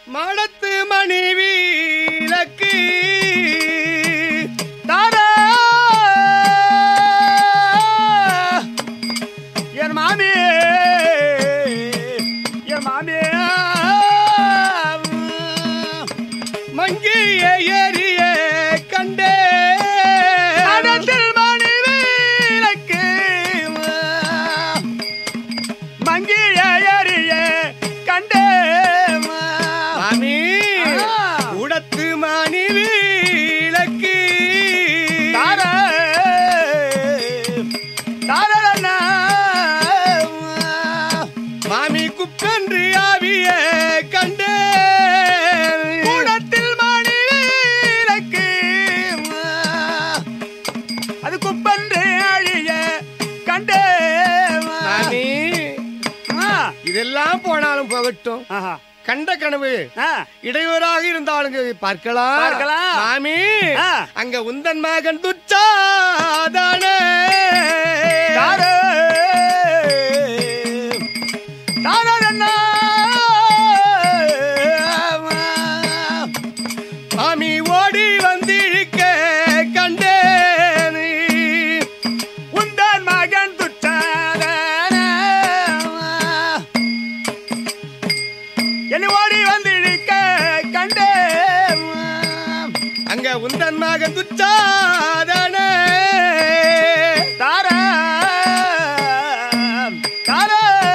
மாடத்து மணி வீலக்கு தாரா என் மாமி என் மாமி மங்கிய ஏறிய கண்டே அடத்தில் மணி வீரக்கு மங்கிய எறிய கண்டே மாமி உடத்து மணி வீலக்கு தார தாரண்ணா மாமி குப்பென்று ஆவிய கண்டே கூடத்தில் மணி வீரக்கு அது குப்பன்று அழிய கண்டே மாமி இதெல்லாம் போனாலும் போகட்டும் ஆஹா கண்ட கனவு ஆ இடையூறாக இருந்தாலும் பார்க்கலாம் பார்க்கலாம். மாமி ஆ. அங்க உந்தன் மகன் துச்சாதானே தாரே தாரண்ணா மாமி ஓடி வந்திருக்க கண்டேன் உந்தன் மகன் துச்சாதன என்னை ஓடி வந்திருக்க கண்டே அங்க உந்தன் மகன் துச்சாதானே தார தார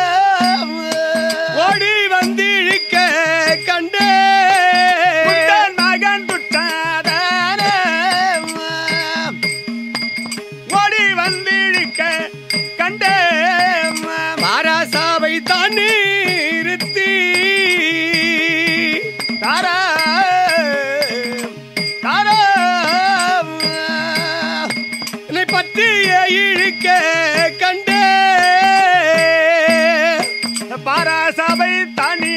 ஓடி வந்திருக்க கண்டே உந்தன் மகன் துச்சாதன ஓடி வந்திருக்க கண்டே பாராசாவை தான் நிறுத்தி தார தார என்னை பற்றிய இழுக்க கண்டே பாராசபை தனி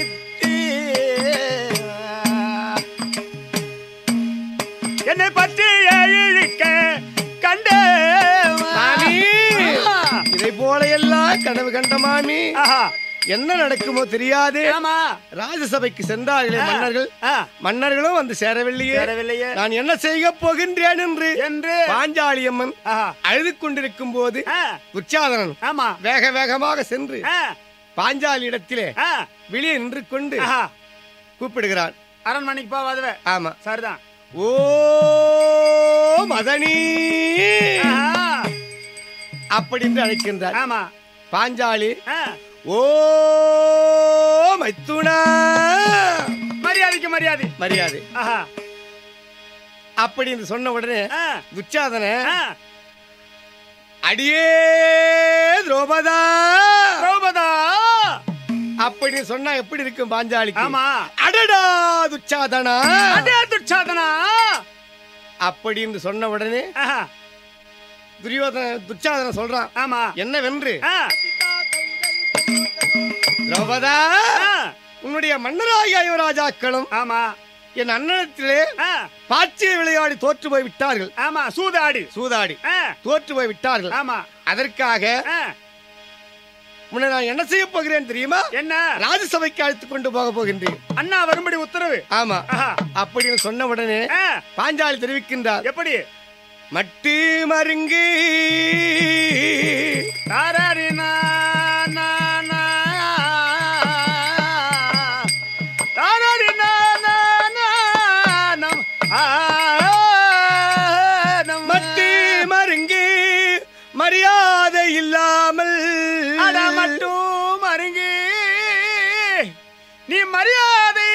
என்னை பற்றி இழுக்க கண்டே மாமி இதை போல எல்லாம் கனவு கண்ட மாமி ஆஹா என்ன நடக்குமோ தெரியாது ஆமா ராஜசபைக்கு சென்றார்களே மன்னர்கள் ஆ, மன்னர்களும் வந்து சேரவில்லையே சேரவில்லையே. நான் என்ன செய்ய போகின்றேன் என்று என்று பாஞ்சாலி அம்மன் ஆஹா அழுது கொண்டிருக்கும் போது ஆ, உச்சாதனன் ஆமா வேக வேகமாக சென்று ஆ, பாஞ்சாலி இடத்திலே ஆ, வெளியே நின்று கொண்டு ஆஹா கூப்பிடுகிறான் அரண்மனைக்கு போவாதுவே ஆமா சரிதான் ஓ மதனி ஆஹா, அப்படி என்று அழைக்கின்றார் ஆமா பாஞ்சாலி ஆ, ஓ மைத்துனா மரியாதைக்கு மரியாதை மரியாதை ஆஹா அப்படி என்று சொன்ன உடனே ஆ, துச்சாதன ஆ, அடியே திரௌபதா திரௌபதா அப்படி சொன்னா எப்படி இருக்கும் பாஞ்சாலிக்கு ஆமா அடடா துச்சாதனா அதே துச்சாதனா அப்படின்னு சொன்ன உடனே ஆஹா, துரியோதன துச்சாதன சொல்றான் ஆமா என்ன வென்று ஆ, திரௌபதா ஆ, உன்னுடைய மன்னராகிய யுவராஜாக்களும் ஆமா என் அண்ணனத்திலே ஆ, பாச்சியை விளையாடி தோற்று போய் விட்டார்கள் ஆமா சூதாடி சூதாடி ஆ, தோற்று போய் விட்டார்கள் ஆமா அதற்காக ஆ, உன்னை நான் என்ன செய்ய போகிறேன் தெரியுமா என்ன ராஜசபைக்கு அழைத்துக் கொண்டு போக போகின்றேன் அண்ணா வரும்படி உத்தரவு ஆமா ஆஹா, அப்படின்னு சொன்ன உடனே ஆ, பாஞ்சாலி தெரிவிக்கின்றார் எப்படி மட்டு மருங்கு தாராரி நா, நா, நா. தாராரி நா, நா, நா, நம். ஆ, நம். மட்டு மருங்கு மரியாதை இல்லாமல் அட மட்டும் அருங்கி நீ மரியாதை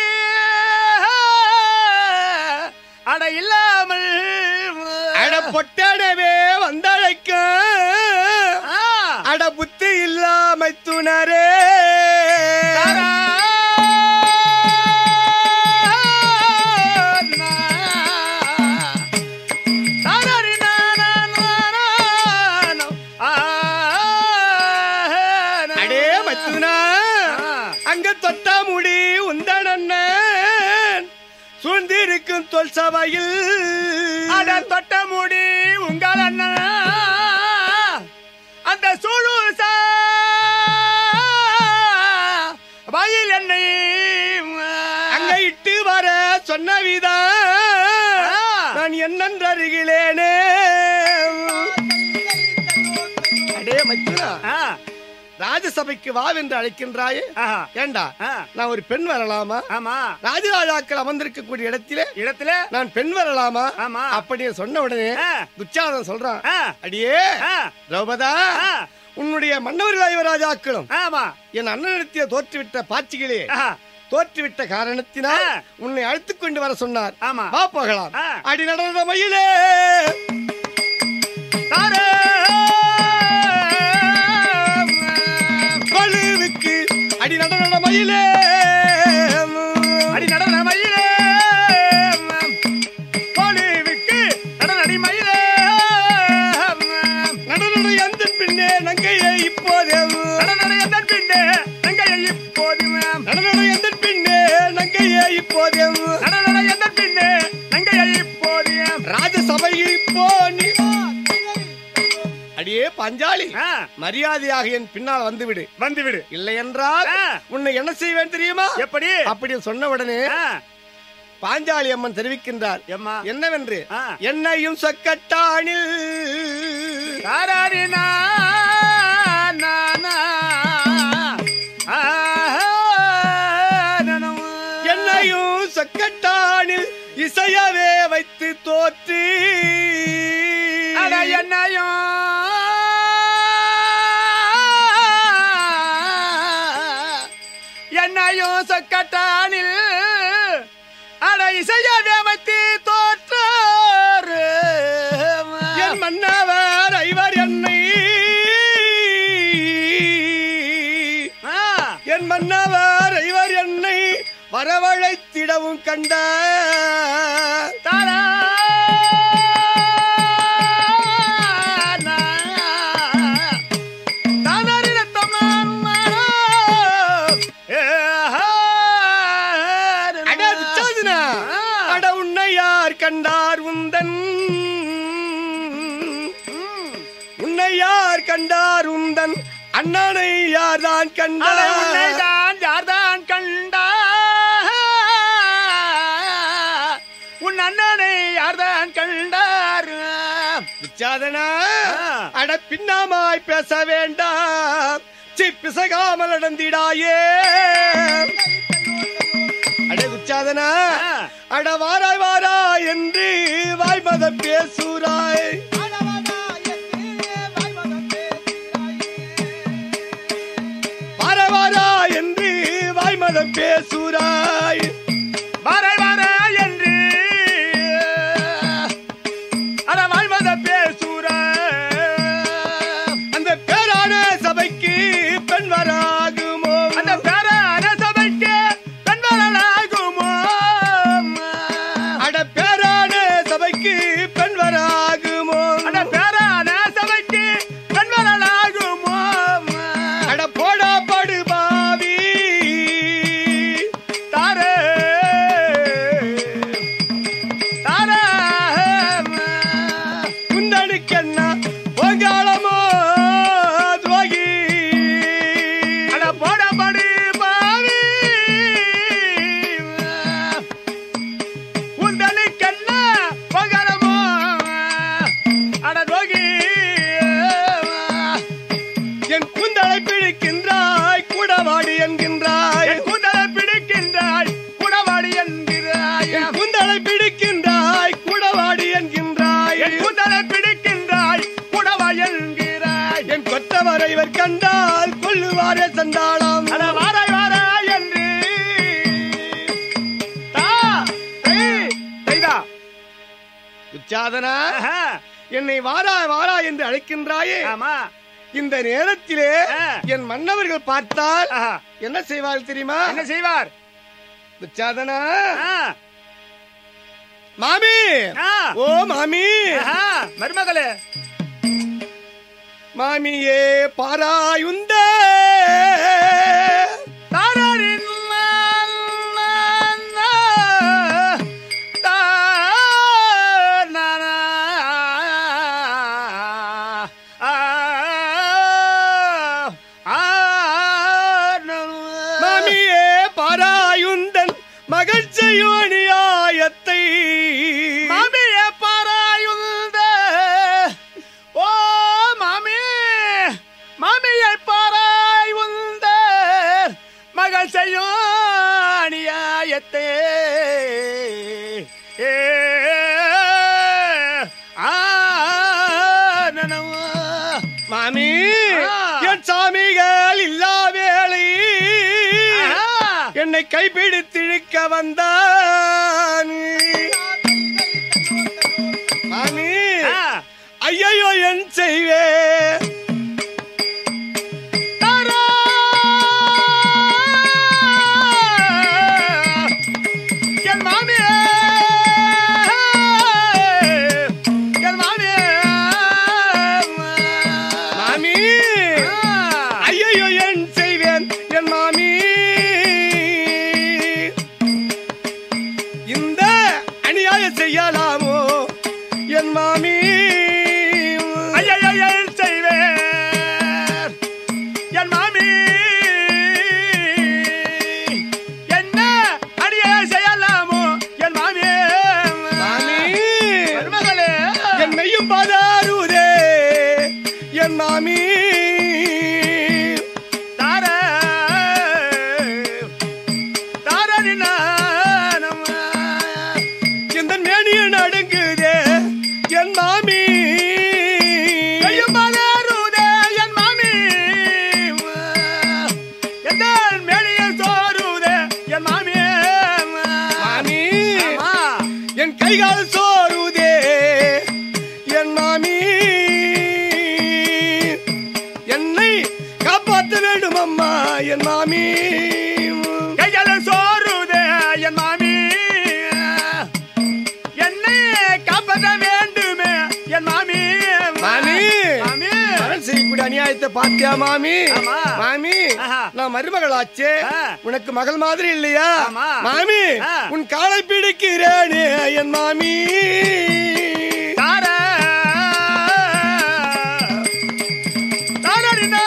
அட இல்லாமல் அட பொட்டடவே வந்தழைக்க ஆ, அட புத்தி இல்லாமை துணரே தாரா. நா. தாராரி நா, நா, நா, நா, நா. ஆ, நா. அடே மத்துனா ஆ. அங்க தொட்டா முடி உந்தனண்ணன் சூழ்ந்திருக்கும் தொல் சபையில் அட தொட்ட முடி உங்கள் அண்ணன் அந்த சூழு வயல் என்னை விட்டு வர சொன்னவிதா ஆ. நான் என்னென்று அருகிலேனே அடே மச்சுனா ஆ, ராஜசபைக்கு வாவென்று அழைக்கின்றாயே ஆஹா, ஏண்டா ஆ, நான் ஒரு பெண் வரலாமா ஆமா ராஜராஜாக்கள் அமர்ந்திருக்கக்கூடிய இடத்திலே இடத்துல நான் பெண் வரலாமா ஆமா. அப்படின்னு சொன்ன உடனே ஆ, துச்சாதன் சொல்றான் ஆ, அடியே ஆ, திரௌபதா ஆ, உன்னுடைய மன்னர்கள் யுவராஜாக்களும் ஆமா என் அண்ணனிடத்திலே தோற்றுவிட்ட பாச்சிகளே ஆஹா, தோற்றுவிட்ட காரணத்தினால் ஆ. உன்னை அழைத்துக் கொண்டு வர சொன்னார் ஆமா வா போகலாம் ஆ. அடி நடந்த மயிலே தாரே கொழுவுக்கு அடி நடந்த மயிலே அடி நடன மயிலே கோழிவுக்கு நடனடி மயிலே நடன எந்த பின்னே நங்கையை இப்போதே நடனடி எந்தன் பின்னே நங்கையை இப்போது நடன எந்த பின்னே நங்கையை இப்போதே நடனடி எந்தன் பின்னே நங்கையை இப்போது ராஜசபை இப்போ நீ அடியே பஞ்சாலி ஆ, மரியாதையாக என் பின்னால் வந்துவிடு வந்து விடு இல்லை என்றால் ஆ. உன்னை என்ன செய்வேன் தெரியுமா எப்படி அப்படி சொன்ன உடனே ஆ, பாஞ்சாலி அம்மன் தெரிவிக்கின்றார் எம்மா என்னவென்று ஆ. என்னையும் சொக்கட்டானில் தாராரி நா, நா, நா. ஆஹா, நனவு. என்னையும் சொக்கட்டானில் இசையவே வைத்து தோற்று அட என்னையும் என்னையும் சொக்கட்டானில் அட இசையவே வைத்து தோற்றார் என் மன்னவர் ஐவர் என்னை என் மன்னவர் ஐவர் என்னை வரவழைத்திடவும் கண்ட தாரா அட துச்சாதனா, அட உன்னை யார் கண்டார் உந்தன் உன்னை யார் கண்டார் உந்தன் அண்ணனை யார்தான் கண்டார் உன்னைதான் யார்தான் கண்டா உன் அண்ணனை யார்தான் கண்டார் துச்சாதனா ஆ. அட பின்னாமாய் பேச வேண்டாம் சி பிசகாமல் நடந்திடாயே அட துச்சாதனா ஆ. அட வாராய் வாராய் என்று வாய்மதம் பேசுறாய் வார வாரா என்று வாய்மதம் பேசுறாய் வாரை வார என்று அட வாழ்வத பேசுற அந்த பேரான சபைக்கு பெண் வராகுமோ அந்த பேரான சபைக்கு பெண்வரலாகுமோ அட பேரான சபைக்கு பெண் வராகுமோ அந்த பேரான சபைக்கு பெண்வரலாகுமோ அட போடா படு பாவி தாரே தாரே குந்தனுக்கென்ன பொங்காலமோ துவகி அட போடபடி பாவி உந்தனுக்கென்ன பகரமோ அட துரோகி என் குந்தலை பிடிக்கின்றாய் கூடவாடி என்கின்றாய் என் கூந்தலை பிடிக்கின்றாய் குடவாடி என்கிறாய் என் குந்தலை பிடிக்கின்றாய் கூடவாடி என்கின்றாய் என் கூந்தலை பிடிக்கின்றாய் குடவா என்கிறாய் என் கொத்தவரை இவர் கண்டால் கொல்லுவாரே சண்டாளம் அட வாராய் வாராய் என்று தா தை தைதா உச்சாதனா ஆஹா, என்னை வாரா வாரா என்று அழைக்கின்றாயே ஆமா இந்த நேரத்திலே ஆ. என் மன்னவர்கள் பார்த்தால் ஆஹா, என்ன செய்வார்கள் தெரியுமா என்ன செய்வார் உச்சாதனா ஆ, மாமி ஆ, ஓ மாமி ஆஹா, மருமகளே மாமியே பாராயுந்த தாராரின் மாமியே பாராயுந்தன் மக மகிழ்ச்சியும் அநியாயத்தை மாமிய பாராயுந்த ஓ மாமி மாமியை பாராயுந்த மகள் செய்யும் அநியாயத்தே ஏ ஆ நனவா. மாமி ஆ. என் சாமிகள் இல்லா வேளை ஆஹா. என்னை கைப்பிடித்திழுக்க வந்தான் மாமி ஆ. ஐயோ என் செய்வே தாரா. என் மாமியே என் மாமியே மாமி ஆ. ஐயோ என் செய்வேன் என் மாமி இந்த அநியாயம் செய்யலாமோ என் மாமி ஐயையையல் செய்வேன். என் மாமி என்ன அடியே செய்யலாமோ என் மாமியே மாமி மருமகளே என் மெய்யும் பாதாருதே என் மாமி தார தாரணி நானம்மா. இந்த மேனியன் அடங்குதே என் மாமி கையும் பதறுதே என் மாமி. எந்த மேனியில் சோறுதே என் மாமியே. மாமி ஆமா. என் கைகால் சோறுதே என் மாமி என்னை காப்பாற்ற வேண்டும் அம்மா என் மாமி கையால சோறுதே என் மாமி. என்னை காப்பாற்ற வேண்டுமே என் மாமி. மாமி. மாமி. அவன் செய்யக்கூடிய அநியாயத்தை பாத்தியா மாமி ஆமா. மாமி ஆஹா. நான் மருமகளாச்சே ஆ. உனக்கு மகள் மாதிரி இல்லையா ஆமா. மாமி ஆ. உன் காலை பிடிக்கிறேனே என் மாமி தார. தாரடினா.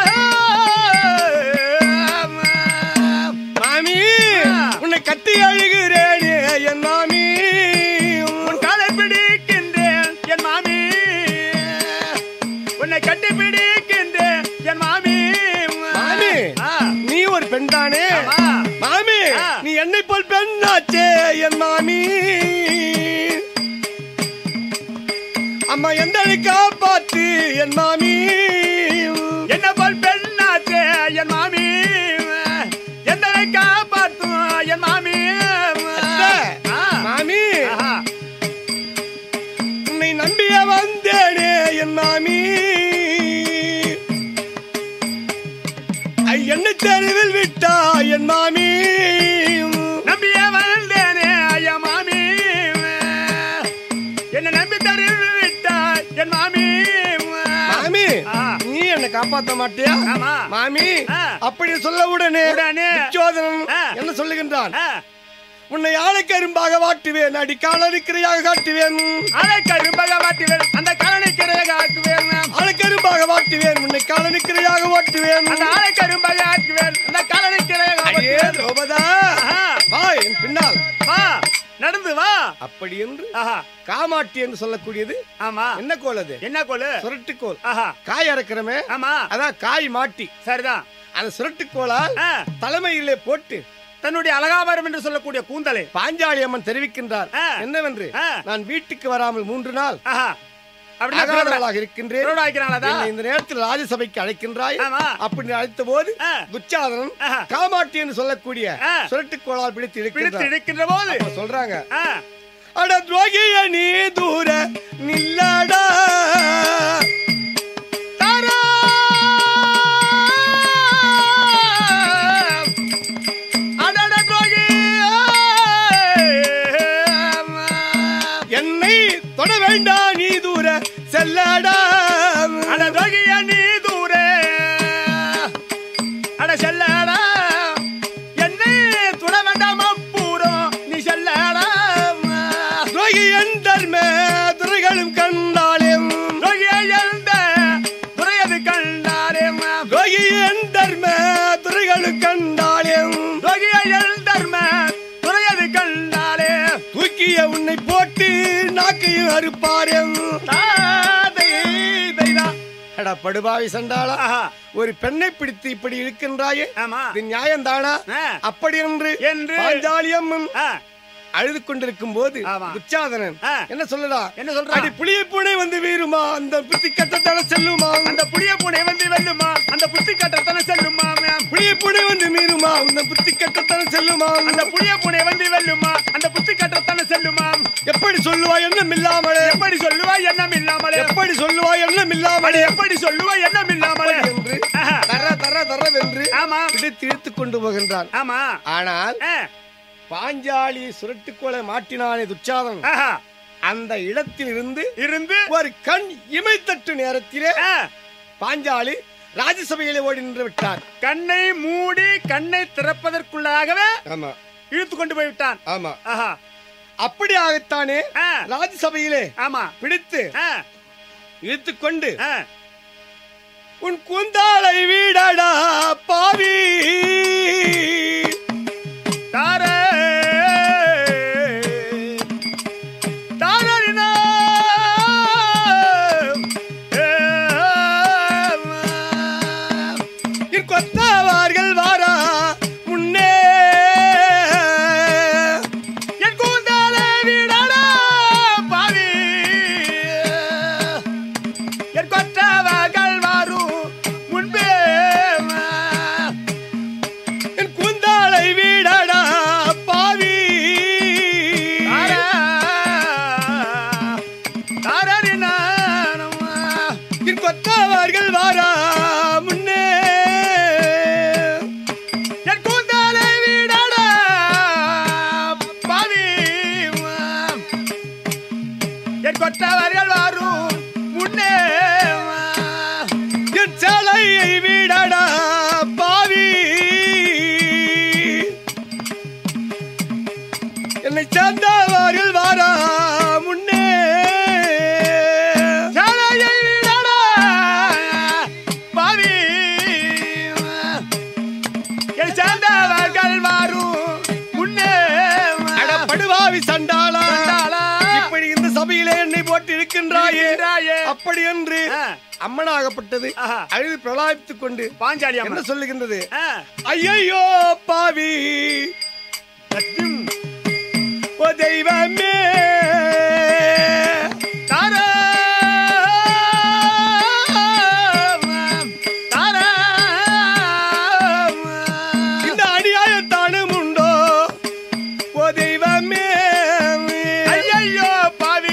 மாமி ஆ. உன்னை கட்டி அழுகிறேனே என் மாமி உன் காலை பிடிக்கின்றேன் என் மாமி உன்னை கட்டி பிடிக்கின்றேன் என் மாமி மாமி ஆ. நீ ஒரு பெண் தானே ஆமா. மாமி ஆ. நீ என்னை போல் பெண்ணாச்சே என் மாமி அம்மா எந்த காப்பாத்து என் மாமி என்ன போல் பெண்ணாச்சே என் மாமி எந்தனை காப்பாற்றும் என் மாமி அத்தை, ஆ. மாமி ஆஹா. உன்னை நம்பிய வந்தேனே என் மாமி ஐ, என்னை தெருவில் விட்டா என் மாமி நம்பியே வந்தேனே ஐயா மாமி என்ன நம்பி தருவி விட்டாய் என் மாமி மாமி ஆ. நீ என்னை காப்பாத்த மாட்டியா ஆமா. மாமி ஆ. அப்படி சொல்ல உடனே உடனே. துச்சோதனன் ஆ. என்ன சொல்லுகின்றான் ஆ. உன்னை ஆளைக்கரும்பாக வாட்டுவேன் அடி காலறிக்கிறையாக காட்டுவேன் அதை கரும்பக வாட்டுவேன் அந்த கலனை கிரையாக ஆக்குவேன் ஆளைக்கரும்பாக வாட்டுவேன் உன்னை காலறிக்கிறையாக ஓட்டுவேன் அந்த ஆலை கரும்பக ஆக்குவேன் அந்த கலனை கிரையாக அடியே ஆக்குவேன் திரௌபதா ஆஹா. வா என் பின்னால் வா நடந்து வா அப்படி என்று ஆஹா காமாட்டி என்று சொல்லக்கூடியது ஆமா என்ன கோல் அது என்ன கோலு சுரட்டுக்கோல் ஆஹா காய் அறக்கிறமே ஆமா அதான் காய் மாட்டி சரிதான் அந்த சுரட்டுக்கோலால் ஆ, தலைமையிலே போட்டு தன்னுடைய அலகாவரம் என்று சொல்லக்கூடிய கூந்தலை பாஞ்சாலி அம்மன் தெரிவிக்கின்றார் ஆ. என்னவென்று ஆ. நான் வீட்டுக்கு வராமல் மூன்று நாள் ஆஹா அப்படின்னா அகாதவளாக இருக்கின்றேன் திருவிழா வைக்கிறாங்களா என்னை இந்த நேரத்தில் ராஜசபைக்கு அழைக்கின்றாய் ஆமா. அப்படி அழைத்த போது ஆ. துச்சாதனன் ஆஹா. காமாட்டி என்று சொல்லக்கூடிய ஆ. சுரட்டுக்கோளால் பிடித்து பிடித்து இழுக்கின்றார் இழுக்கின்ற போது அப்ப சொல்றாங்க ஆ, அட துரோகிய நீ தூர நில்லாடா தாரா! அடட துரோகி! என்னை தொட வேண்டாம் நீ தூர செல்லாடா அட துரோகிய நீ தூரே அட செல்லடா என்னை துட வேண்டாம் அப்பூரம் நீ செல்லடா துரோகி என் தர்ம துறைகளும் கண்டாலும் துரோகியை எழுந்த துறையது கண்டாரே துரோகி என் தர்ம துறைகளும் கண்டாலும் துரோகியை எழுந்தர்ம துறையது அடிய உன்னை போட்டு நாக்கையும் அறுப்பாரேன் தாதை தைதா அட படுபாவி சண்டாளா ஆஹா ஒரு பெண்ணை பிடித்து இப்படி இருக்கின்றாயே ஆமா இது நியாயம்தானா ஆ. அப்படி என்று என்று பாஞ்சாலியம்மன் ஆ, அழுது கொண்டிருக்கும் போது ஆமா. துச்சாதனன் ஆ. என்ன சொல்லலாம் என்ன சொல்றான்? அடி புளிய பூனை வந்து வீருமா அந்த புத்தி கட்டத்தால செல்லுமா அந்த புளிய பூனை வந்து வெல்லுமா அந்த புத்தி கட்டத்தன செல்லுமா மேம். புளிய பூனை வந்து மீறுமா அந்த புத்தி கட்டத்தால செல்லுமா அந்த புளிய பூனை வந்து வெல்லுமா அந்த புத்தி கட்டத்தன செல்லுமா எப்படி சொல்லுவா எண்ணம் இல்லாமலே எப்படி சொல்லுவா எண்ணம் இல்லாமலே எப்படி சொல்லுவா எண்ணம் இல்லாமலே எப்படி சொல்லுவா எண்ணம் இல்லாமலே என்று ஆஹா. தர தர தரவென்று ஆமா பிடித்து இழுத்துக் கொண்டு போகின்றான் ஆமா ஆனால் ஆ, பாஞ்சாலி சுரட்டுக்கோலை மாட்டினானே துச்சாதன் ஆஹா. அந்த இடத்தில் இருந்து இருந்து ஒரு கண் இமைத்தட்டு நேரத்திலே ஆ, பாஞ்சாலி ராஜ்யசபையிலே ஓடி நின்று விட்டார் கண்ணை மூடி கண்ணை திறப்பதற்குள்ளாகவே ஆமா இழுத்து கொண்டு போய் விட்டான் ஆமா ஆஹா அப்படியாகத்தானே ஆ, ராஜ்யசபையிலே ஆமா பிடித்து ஆ, இழுத்துக் கொண்டு ஆ. உன் குந்தாளை வீடடா பாவி தாரே தாரரினா என் கொத்தவார்கள் வாரா முன்னே என் கூந்தாலே வீடடா பாவி என் கொற்றவர்கள் வரும் முன்பே என் குந்தாளை வீடடா பாவி தாரரினா என் கொத்தவார்கள் வாரா முன்னே என் கூந்தாலே வீடடா பாவி என் கொற்றவர்கள் வரும் முன்னே என் சாலையை வீடடா பாவி என்னை சார்ந்தவர்கள் வாரா முன்னே சாலையை வீடடா பாவி என் சார்ந்தவர்கள் வரும் முன்னே அட படுவாவி சண்டாளா சண்டாளா. இப்படி இந்த சபையிலே என்னை போட்டு இருக்கின்றாயே இருக்கின்றாயே. அப்படி என்று ஆ. அம்மனாகப்பட்டது ஆஹா. அழுது பிரலாபித்துக் கொண்டு பாஞ்சாலி என்ன அம்மா சொல்லுகின்றது ஆ. ஐயையோ பாவி சத்தியம். ஓ தெய்வமே தாரா. தாரா. இந்த அநியாயத்தானும் உண்டோ ஓ தெய்வமே ஐயையோ பாவி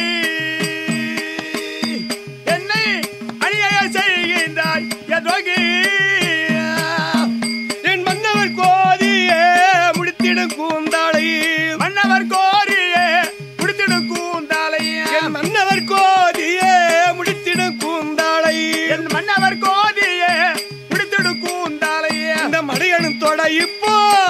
என்னை அநியாய செய்கின்றாய் என் நோக்கி என் மன்னவர் கோதியே முடித்திடும் கூந்தாளை மன்னவர் கோரியே முடித்திடும் கூந்தாலையா என் மன்னவர் கோதியே முடித்திடும் கூந்தாளை என் மன்னவர் கோதியே முடித்திடும் கூந்தாலையா இந்த மடையனும் தொட இப்போ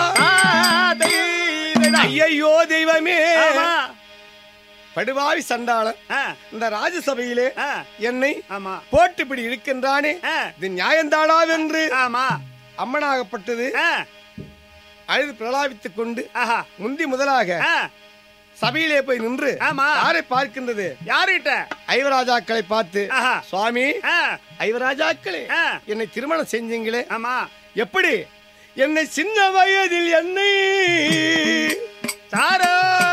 ஐயையோ தெய்வமே ஆமா படுவாவி சண்டாளன் ஆ, இந்த ராஜசபையிலே ஆ, என்னை ஆமா போட்டு இப்படி இருக்கின்றானே ஆ, இது நியாயந்தாடாவென்று ஆமா அம்மனாகப்பட்டது ஆ, அழுது பிரலாபித்துக் கொண்டு ஆஹா முந்தி முதலாக ஆ, சபையிலே போய் நின்று ஆமா யாரை பார்க்கின்றது யாருகிட்ட ஐவராஜாக்களை பார்த்து ஆஹா சுவாமி ஆ, ஐவராஜாக்களே ஆ, என்னை திருமணம் செஞ்சீங்களே ஆமா எப்படி என்னை சின்ன வயதில் என்னை தாரா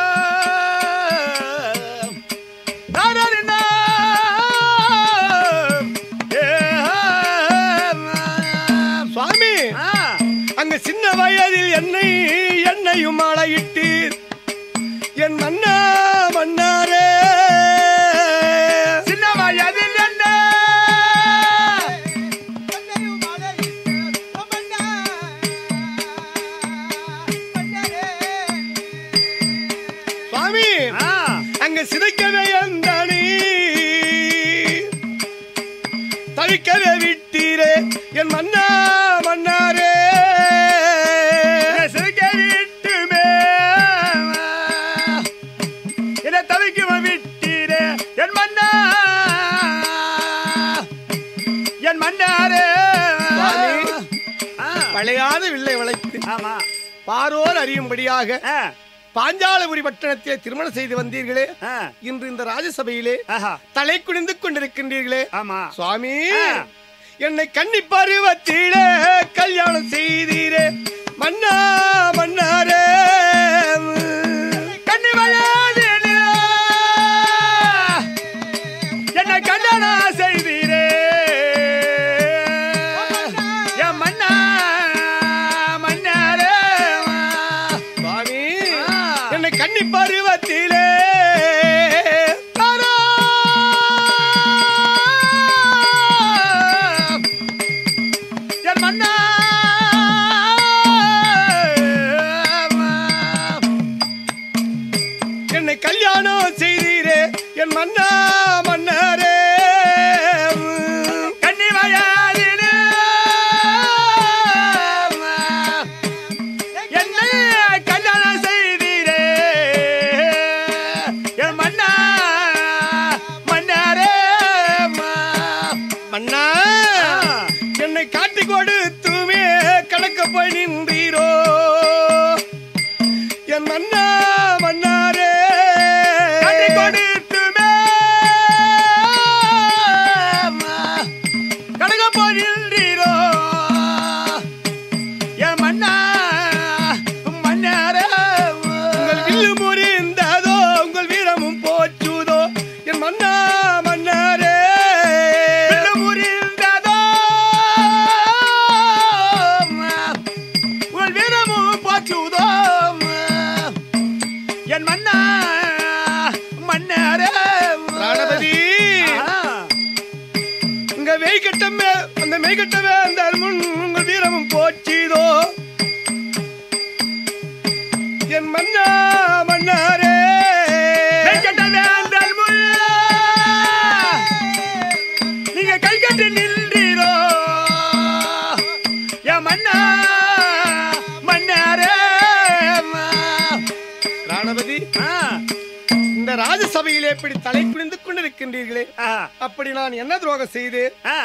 தாரரினா. ஏ, சுவாமி ஆ, அங்க சின்ன வயதில் என்னை என்னையும் அழையிட்டீர் என் மன்னா மன்னாரே சின்ன வயதில் என்ன சுவாமி ஆ, அங்க சிதைக்கவே அந்தானி தவிக்கவே விட்டீரே என் மன்னா மன்னாரே என்னை சிரிக்க விட்டுமே. என்னை தவிக்க விட்டீரே என் மன்னா என் மன்னாரே சுவாமி. ஆ, பழையாத வில்லை வளைத்து ஆமா பாரோர் அறியும்படியாக ஆ, பாஞ்சாலபுரி பட்டணத்திலே திருமணம் செய்து வந்தீர்களே ஆ, இன்று இந்த ராஜசபையிலே ஆஹா, தலை குனிந்து கொண்டிருக்கின்றீர்களே ஆமா சுவாமி ஆ. என்னை கன்னி பருவத்திலே கல்யாணம் செய்தீரே மன்னா மன்னாரே கண்ணி வயதிலே என்னை கல்யாணம் செய்தீரே என் மன்னா மன்னாரே சுவாமி ஆ. என்னை கன்னி பருவத்திலே தாரா. என் மன்னா என்னை கல்யாணம் செய்தீரே என் மன்னா மன்னாரே கண்ணி வயதிலே என்னை கல்யாணம் செய்தீரே என் மன்னா மன்னாரே மன்னா என்னை காட்டி கொடுத்துமே கணக்க போய் நின்றீரோ என் மன்னா மன்னாரே கட்டி கொடுத்துமே கடக போகிறீரோ என் மன்னா மன்னாரே உங்கள் வில்லு முறிந்ததோ உங்கள் வீரமும் போச்சுதோ என் மன்னா மன்னாரே வில்லு முறிந்ததோ உங்கள் வீரமும் போச்சுதோ என் மன்னா மன்னாரே பிராணபதி ஆ. உங்க மெய்கட்டமே அந்த மெய்கட்டமே அந்த முன் உங்கள் வீரமும் போச்சுதோ என் மன்னா மன்னாரே வெங்கட வேந்தல் முல்லா, நீங்க கை கட்டி நின்றீரோ என் மன்னா மன்னாரே பிராணபதி ஆ, இந்த ராஜசபையிலே இப்படி தலை குனிந்து கொண்டிருக்கின்றீர்களே ஆ, அப்படி நான் என்ன துரோகம் செய்து ஆ,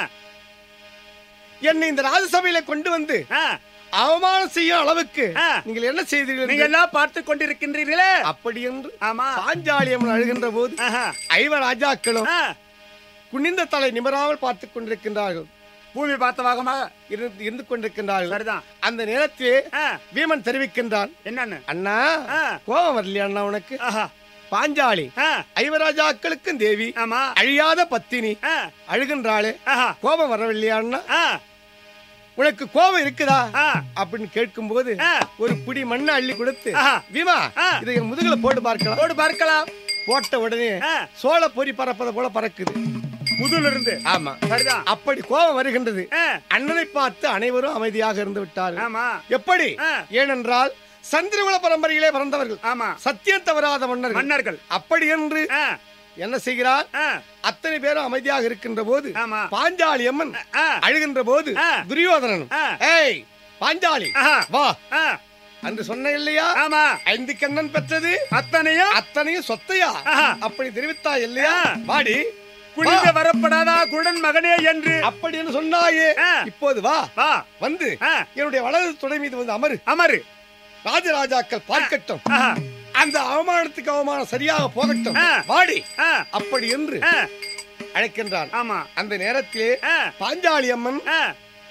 என்னை இந்த ராஜசபையில கொண்டு வந்து ஆ. அவமானம் செய்யும் அளவுக்கு ஆ. நீங்கள் என்ன செய்தீர்கள் நீங்க என்று- எல்லாம் பார்த்து கொண்டிருக்கின்றீர்களே அப்படி என்று ஆமா பாஞ்சாலியம் அழுகின்ற போது ஆஹா. ஐவர் ராஜாக்களும் ஆ, குனிந்த தலை நிமிராமல் பார்த்துக் கொண்டிருக்கின்றார்கள் பூமி பார்த்தவாகமாக இருந்து இருந்து கொண்டிருக்கின்றார்கள் சரிதான் அந்த நேரத்திலே ஆ, வீமன் தெரிவிக்கின்றான் என்னன்னு அண்ணா ஆ, கோபம் வரலையா அண்ணா உனக்கு ஆஹா. பாஞ்சாலி ஆ, ஐவராஜாக்களுக்கும் தேவி ஆமா அழியாத பத்தினி ஆ, அழுகின்றாளே ஆஹா. கோபம் வரவில்லையா அண்ணா ஆ, உனக்கு கோபம் இருக்குதா ஆ, அப்படின்னு கேட்கும்போது ஆ. ஒரு புடி மண்ணை அள்ளி கொடுத்து ஆஹா. வீமா ஆ. இதை என் முதுகுல போட்டு பார்க்கலாம் போடு பார்க்கலாம் போட்ட உடனே ஆ, சோள பொறி பறப்பதை போல பறக்குது முதுல இருந்து ஆமா சரிதான் அப்படி கோபம் வருகின்றது ஆ, அண்ணனை பார்த்து அனைவரும் அமைதியாக இருந்து விட்டார்கள் ஆமா எப்படி ஆ. ஏனென்றால் சந்திரகுல பரம்பரையிலே பிறந்தவர்கள் ஆமா சத்தியம் தவறாத மன்னர்கள் மன்னர்கள் அப்படி என்று ஆ, என்ன செய்கிறார் ஆ, அத்தனை பேரும் அமைதியாக இருக்கின்ற போது ஆமா பாஞ்சாலி அம்மன் ஆ, அழுகின்ற போது ஆ. துரியோதனன் ஆ. ஏய் பாஞ்சாலி ஆஹா. வா ஆ, என்று சொன்ன இல்லையா ஆமா ஐந்து கண்ணன் பெற்றது அத்தனையும் அத்தனையும் சொத்தையா ஆஹா. அப்படி தெரிவித்தா இல்லையா ஆ. வாடி குனிந்து வரப்படாதா குடன் மகனே என்று அப்படின்னு சொன்னாயே ஆ. இப்போது வா வா வந்து ஆ, என்னுடைய வலது துணை மீது வந்து அமரு அமரு ராஜராஜாக்கள் பார்க்கட்டும் ஆஹா. அந்த அவமானத்துக்கு அவமானம் சரியாக போகட்டும் ஆ. வாடி ஆ, அப்படி என்று ஆ, அழைக்கின்றான் ஆமா அந்த நேரத்திலே ஆ, பாஞ்சாலி அம்மன் ஆ,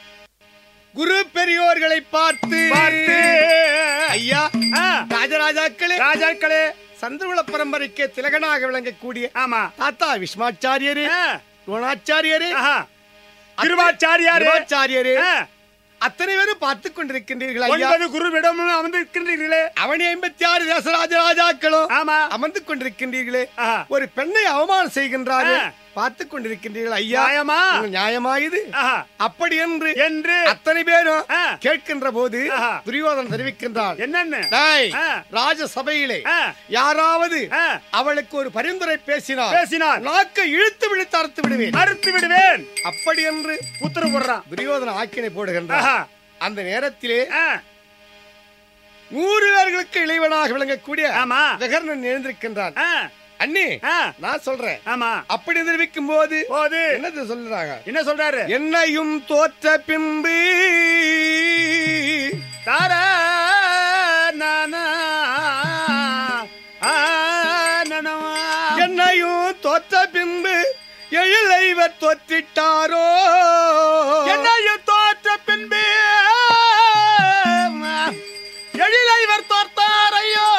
குரு பெரியோர்களை பார்த்து பார்த்து ஐயா ஆ, ராஜராஜாக்களே ராஜாக்களே சந்திரகுல பரம்பரைக்கு திலகனாக விளங்கக்கூடிய ஆமா தாத்தா விஸ்மாச்சாரியரே ஆ, துரோணாச்சாரியரே ஆஹா. திருவாச்சாரியாரே திருவாச்சாரியரே ஆ, அத்தனை பேரும் பார்த்துக் கொண்டிருக்கின்றீர்கள் ஐயா ஒன்பது குருவிடம் அமர்ந்திருக்கின்றீர்களே அவனி ஐம்பத்தி ஆறு தேசராஜ ராஜாக்களும் ஆமா அமர்ந்து கொண்டிருக்கின்றீர்களே ஆஹா. ஒரு பெண்ணை அவமானம் செய்கின்றாரு ஆ. பார்த்துக் கொண்டிருக்கின்றீர்கள் ஐயா நியாயமா உங்கள் நியாயமா இது ஆஹா. அப்படி என்று என்று அத்தனை பேரும் ஆ. கேட்கின்ற போது ஆஹா. துரியோதன் தெரிவிக்கின்றான் என்னன்னு டேய், ஆ. ராஜ சபையிலே ஆ, யாராவது ஆ, அவளுக்கு ஒரு பரிந்துரை பேசினார் பேசினார் நாக்கை இழுத்து விழித்து அறுத்து விடுவேன் அறுத்து விடுவேன் அப்படி என்று உத்தரவு போடுறான் துரியோதன ஆக்கினை போடுகின்றார் ஆஹா. அந்த நேரத்திலே ஆ, நூறு பேர்களுக்கு இளைவனாக விளங்கக்கூடிய ஆமா விகர்ணன் எழுந்திருக்கின்றான் ஆ, அண்ணி ஆ, நான் சொல்றேன் ஆமா அப்படி தெரிவிக்கும் போது போது என்னது சொல்றாங்க என்ன சொல்றாரு என்னையும் தோற்ற பின்பு தார நானா தோற்ற பின்பு எழிலைவர் தோற்றிட்டாரோ என்னையும் தோற்ற பின்பு எழிலைவர் தோற்றாரையோ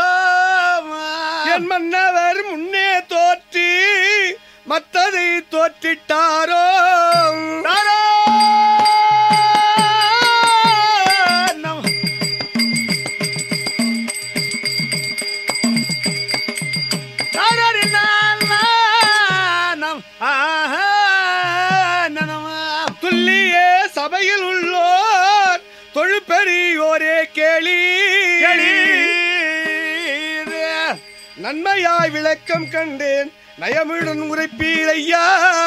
என் மன்னவர் முன்னே தோற்றி மற்றதை தோற்றிட்டாரோ தாரோ தாரரி நானம் ஆஹா நனமா துல்லிய சபையில் உள்ளோர் தொழுப்பெரியோரே கேளி நன்மையாய் விளக்கம் கண்டேன் நயமுடன் உரைப்பீர் ஐயா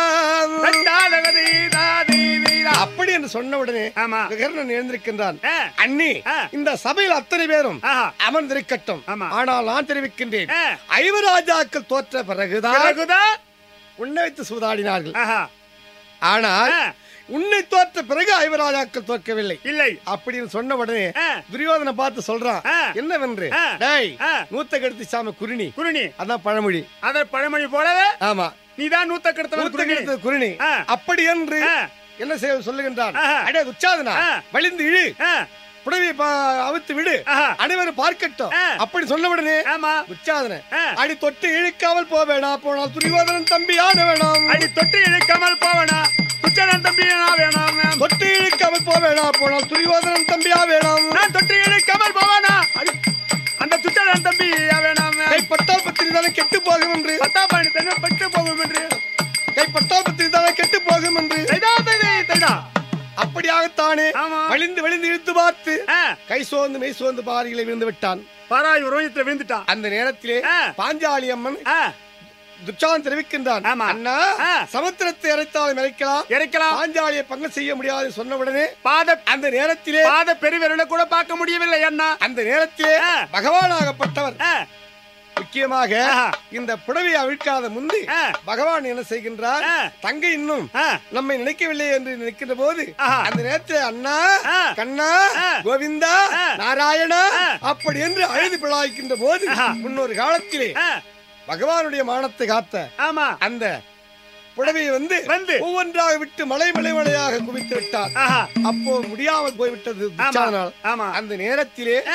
அப்படி என்று சொன்ன உடனே ஆமா. விகர்ணன் எழுந்திருக்கின்றான் ஆ. அண்ணி ஆ. இந்த சபையில் அத்தனை பேரும் ஆஹா. அமர்ந்திருக்கட்டும் ஆமா. ஆனால் நான் தெரிவிக்கின்றேன் ஆ. ஐவராஜாக்கள் தோற்ற பிறகுதான் பிறகுதான் உன்னை வைத்து சூதாடினார்கள் ஆஹா. ஆனால் ஆ. உன்னை தோற்ற பிறகு ஐவராஜாக்கள் தோற்கவில்லை இல்லை அப்படின்னு சொன்ன உடனே ஆ. துரியோதனை பார்த்து சொல்றான் ஆ. என்னவென்று ஆ. டேய் ஆ. நூத்த கெடுத்து சாம குருணி குருணி அதான் பழமொழி அத பழமொழி போலவே ஆமா நீதான் நூத்த கெடுத்தவன் நூத்த குருணி கெடுத்தது குருணி ஆ. அப்படி என்று ஆ. என்ன செய்ய சொல்லுகின்றான் ஆஹா. அடே துச்சாதனா ஆ. வலிந்து இழு ஆ. புடவை அவித்து விடு ஆஹா. அனைவரும் பார்க்கட்டும் ஆ. அப்படி சொன்ன உடனே ஆமா துச்சாதன ஆ. அடி தொட்டு இழுக்காமல் போக வேணாம் போனால் துரியோதனன் தம்பி ஆட வேணாம் அடி தொட்டு இழுக்காமல் போவனா துச்சனன் தம்பி நான் வேணாம் தொட்டு இழுக்காமல் போக வேணாம் போனால் துரியோதனன் தம்பியா வேணாம் நான் தொட்டு இழுக்காமல் போவனா அடி அந்த துச்சனன் தம்பி வேணாம் கைப்பட்டால் பத்திரி தானே கெட்டு போகும் என்று பத்தா பாணி தன்னை பட்டு போகும் என்று கைப்பட்டால் பத்திரி தானே கெட்டு போகும் என்று தைதா தைதை தைதா அப்படியாகத்தானே ஆமா. வலிந்து வலிந்து இழுத்து பார்த்து ஆ. கை சோர்ந்து மெய் சோர்ந்து பாறையிலே விழுந்து விட்டான் பாராய் உரோயத்துல விழுந்துட்டான் அந்த நேரத்திலே ஆ. பாஞ்சாலி அம்மன் ஆ. துச்சான் தெரிவிக்கின்றான் ஆமா. அண்ணா ஆ. சமுத்திரத்தை இறைத்தாலும் இறைக்கலாம் இறைக்கலாம் பாஞ்சாலியை பங்கு செய்ய முடியாது சொன்ன உடனே பாத அந்த நேரத்திலே பாத பெருவிரலை கூட பார்க்க முடியவில்லை அண்ணா அந்த நேரத்திலே ஆ. பகவானாகப்பட்டவர் ஆ. முக்கியமாக ஆஹா. இந்த புடவையை அவிழ்க்காத முந்தி ஆ. பகவான் என்ன செய்கின்றார் ஆ. தங்கை இன்னும் ஆ. நம்மை நினைக்கவில்லை என்று நினைக்கின்ற போது ஆஹா. அந்த நேரத்தில் அண்ணா ஆ. கண்ணா ஆ. கோவிந்தா ஆ. நாராயணா ஆ. அப்படி என்று அழுது பிழாய்க்கின்ற போது ஆஹா. முன்னொரு காலத்திலே ஆ. பகவானுடைய மானத்தை காத்த ஆமா அந்த புடவையை வந்து வந்து. ஒவ்வொன்றாக விட்டு மலை மலை மலையாக குவித்து விட்டார் ஆஹா. அப்போ முடியாமல் போய்விட்டது ஆமா. துச்சாதனால். ஆமா அந்த நேரத்திலே ஆ.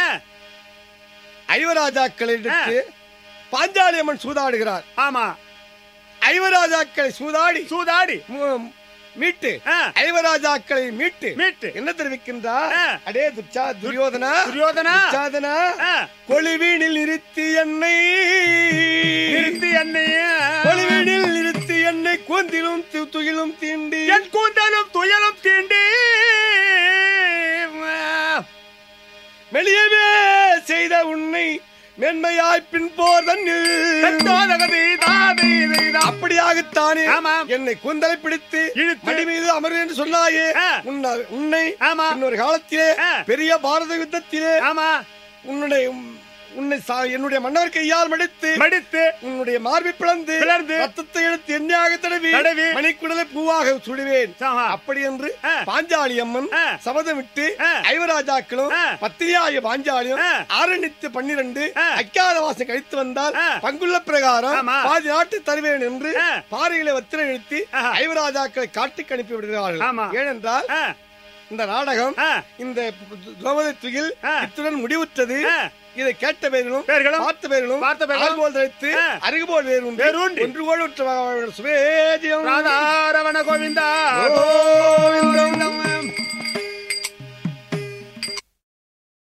ஐவராஜாக்களை எடுத்து பாஞ்சாலி அம்மன் சூதாடுகிறார் ஆமா ஐவராஜாக்களை சூதாடி சூதாடி மு- மீட்டு ஆ. ஐவராஜாக்களை மீட்டு மீட்டு என்ன தெரிவிக்கின்றார் ஆ. அடே துச்சா துரியோதனா துரியோதனா துச்சாதனா ஆ. கொழுவீனில் நிறுத்தி என்னை நிறுத்தி என்னைய கொழுவீனில் நிறுத்தி என்னை கூந்திலும் து- துகிலும் தீண்டி என் கூந்தலும் துயலும் தீண்டி மெளியவே செய்த உன்னை மென்மையாய் பின் போர் தன்னில் தத்தோதகதி தாதை தைதா. அப்படியாகத்தானே ஆமாம். என்னை கூந்தலை பிடித்து இழுத்து. மடி மீது அமரு என்று சொன்னாயே ஆ. உன்னை- உன்னை ஆமா. இன்னொரு காலத்திலே ஆ. பெரிய பாரத யுத்தத்திலே ஆமா உன்னுடைய உன்னை சா- என்னுடைய மன்னர் கையால் மடித்து மடித்து உன்னுடைய மார்பை பிளந்து பிளந்து, ரத்தத்தை எடுத்து எண்ணெயாக தடவி தடவி, மணிக்குடலை பூவாக சுடுவேன் ஆமா. அப்படி என்று ஆ. பாஞ்சாலி அம்மன் ஆ. சபதமிட்டு ஆ. ஐவராஜாக்களும் ஆ. பத்திரியாகிய பாஞ்சாலியும் ஆ. ஆரணித்து பன்னிரண்டு ஆ. அக்காதவாசம் கழித்து வந்தால் ஆ. பங்குள்ள பிரகாரம் ஆமா. பாதி நாட்டு தருவேன் என்று ஆ. பாறைகளை வத்திரம் இழுத்தி ஆஹா. ஐவராஜாக்களை காட்டுக்கு அனுப்பி விடுகிறார்கள் ஆமா. ஏனென்றால் ஆ. இந்த நாடகம் ஆ. இந்த திரௌபதி துகில் ஆ. இத்துடன் முடிவுற்றது ஆ. இதை கேட்ட பேர்களும் பேர்களும், பார்த்த பேர்களும் பார்த்த பேர்களும், ஆள் போல் தழைத்து ஆ. அருகு போல் வேறு வேரூன்றி, ஒன்று போல் உற்ற சுவேதியம் ராதாரவண கோவிந்தா கோவிந்தம்.